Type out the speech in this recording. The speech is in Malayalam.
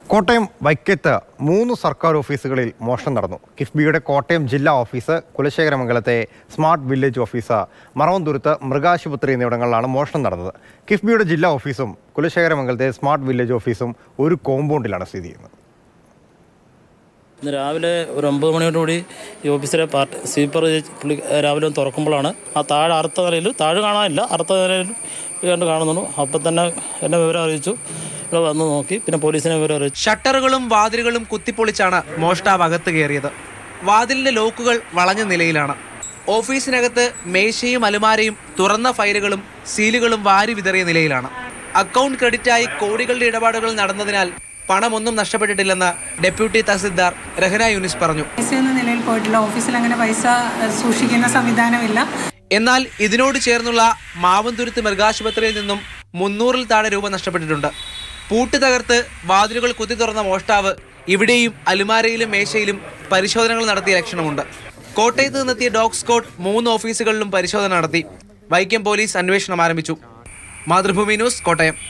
കോട്ടയം വൈക്കത്ത് മൂന്ന് സർക്കാർ ഓഫീസുകളിൽ മോഷണം നടന്നു കിഫ്ബിയുടെ കോട്ടയം ജില്ലാ ഓഫീസ് കുലശേഖരമംഗലത്തെ സ്മാർട്ട് വില്ലേജ് ഓഫീസ് മറവന്തുരുത്ത് മൃഗാശുപത്രി എന്നിവിടങ്ങളിലാണ് മോഷണം നടന്നത് കിഫ്ബിയുടെ ജില്ലാ ഓഫീസും കുലശേഖരമംഗലത്തെ സ്മാർട്ട് വില്ലേജ് ഓഫീസും ഒരു കോമ്പൗണ്ടിലാണ് സ്ഥിതി ചെയ്യുന്നത് ഇന്ന് രാവിലെ ഒരു ഒമ്പത് മണിയോടുകൂടി ഈ ഓഫീസിലെ പാർട്ടി സ്വീപ്പർ പുള്ളി രാവിലെ ഒന്ന് തുറക്കുമ്പോഴാണ് ആ താഴെ അറുത്ത നിലയിൽ താഴെ കാണാനില്ല അറുത്ത നിലയിൽ കണ്ട് കാണുന്നുള്ളൂ അപ്പം തന്നെ എന്നെ വിവരം അറിയിച്ചു ഇവിടെ വന്ന് നോക്കി പിന്നെ പോലീസിനെ വിവരം അറിയിച്ചു ഷട്ടറുകളും വാതിലുകളും കുത്തിപ്പൊളിച്ചാണ് മോഷ്ടാവ് അകത്ത് കയറിയത് വാതിലിന്റെ ലോക്കുകൾ വളഞ്ഞ നിലയിലാണ് ഓഫീസിനകത്ത് മേശയും അലുമാരയും തുറന്ന ഫയലുകളും സീലുകളും വാരി വിതറിയ നിലയിലാണ് അക്കൗണ്ട് ക്രെഡിറ്റായി കോടികളുടെ ഇടപാടുകൾ നടന്നതിനാൽ പണമൊന്നും നഷ്ടപ്പെട്ടിട്ടില്ലെന്ന് ഡെപ്യൂട്ടി തഹസിൽദാർ രഹന യൂനിസ് പറഞ്ഞു പൈസ എന്ന നിലയിൽ പോയിട്ടില്ല ഓഫീസിൽ അങ്ങനെ പൈസ ഏഹ്, സൂക്ഷിക്കുന്ന സംവിധാനമില്ല എന്നാൽ ഇതിനോട് ചേർന്നുള്ള മാവന്തുരുത്ത് മൃഗാശുപത്രിയിൽ നിന്നും മുന്നൂറിൽ താഴെ രൂപ നഷ്ടപ്പെട്ടിട്ടുണ്ട് പൂട്ട് തകർത്ത് വാതിലുകൾ കുത്തി തുറന്ന മോഷ്ടാവ് ഇവിടെയും അലുമാരയിലും മേശയിലും പരിശോധനകൾ നടത്തിയ ലക്ഷണമുണ്ട് കോട്ടയത്ത് നിന്നെത്തിയ ഡോഗ് സ്ക്വാഡ് മൂന്ന് ഓഫീസുകളിലും പരിശോധന നടത്തി വൈക്കം പോലീസ് അന്വേഷണം ആരംഭിച്ചു മാതൃഭൂമി ന്യൂസ് കോട്ടയം